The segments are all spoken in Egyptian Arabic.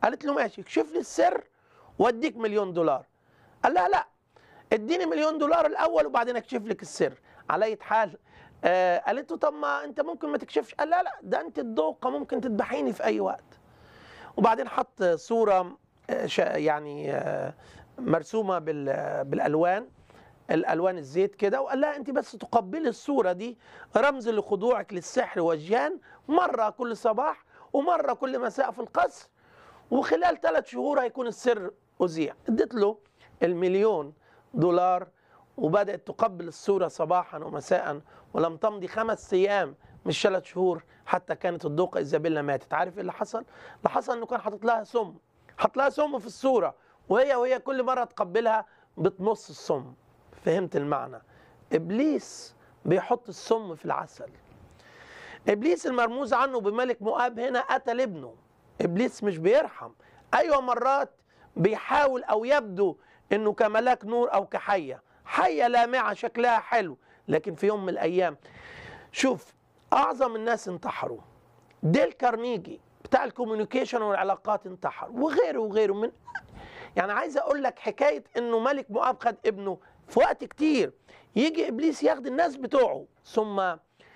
قالت له ماشي اكشف لي السر واديك مليون دولار قال لها لا اديني مليون دولار الاول وبعدين اكشف لك السر على اي حال آه قالت له طب ما انت ممكن ما تكشفش قال لا لا ده انت الدوقه ممكن تذبحيني في اي وقت وبعدين حط صوره آه شا- يعني آه مرسومه بال- بالالوان الالوان الزيت كده وقال لها انت بس تقبلي الصوره دي رمز لخضوعك للسحر والجان مره كل صباح ومره كل مساء في القصر وخلال ثلاث شهور هيكون السر اذيع اديت له المليون دولار وبدات تقبل الصوره صباحا ومساء ولم تمضي خمس ايام مش ثلاث شهور حتى كانت الدوقه ايزابيلا ماتت عارف ايه اللي حصل؟ اللي حصل انه كان حاطط لها سم حط لها سم في الصوره وهي وهي كل مره تقبلها بتمص السم فهمت المعنى ابليس بيحط السم في العسل ابليس المرموز عنه بملك مؤاب هنا قتل ابنه ابليس مش بيرحم ايوه مرات بيحاول او يبدو انه كملاك نور او كحيه حيه لامعه شكلها حلو لكن في يوم من الايام شوف اعظم الناس انتحروا ديل كارنيجي بتاع الكوميونيكيشن والعلاقات انتحر وغيره وغيره من يعني عايز اقول لك حكايه انه ملك مؤاب خد ابنه في وقت كتير يجي ابليس ياخد الناس بتوعه ثم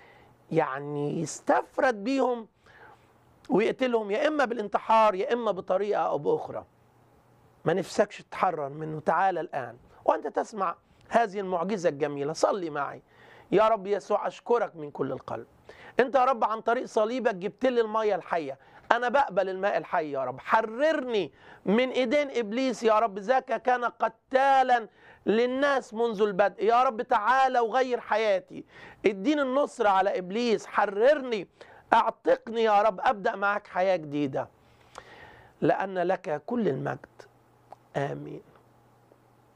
يعني يستفرد بيهم ويقتلهم يا اما بالانتحار يا اما بطريقه او باخرى ما نفسكش تتحرر منه تعال الان وانت تسمع هذه المعجزه الجميله صلي معي يا رب يسوع اشكرك من كل القلب انت يا رب عن طريق صليبك جبت لي الميه الحيه انا بقبل الماء الحي يا رب حررني من ايدين ابليس يا رب ذاك كان قتالا للناس منذ البدء يا رب تعالى وغير حياتي اديني النصر على ابليس حررني اعتقني يا رب ابدا معك حياه جديده لان لك كل المجد امين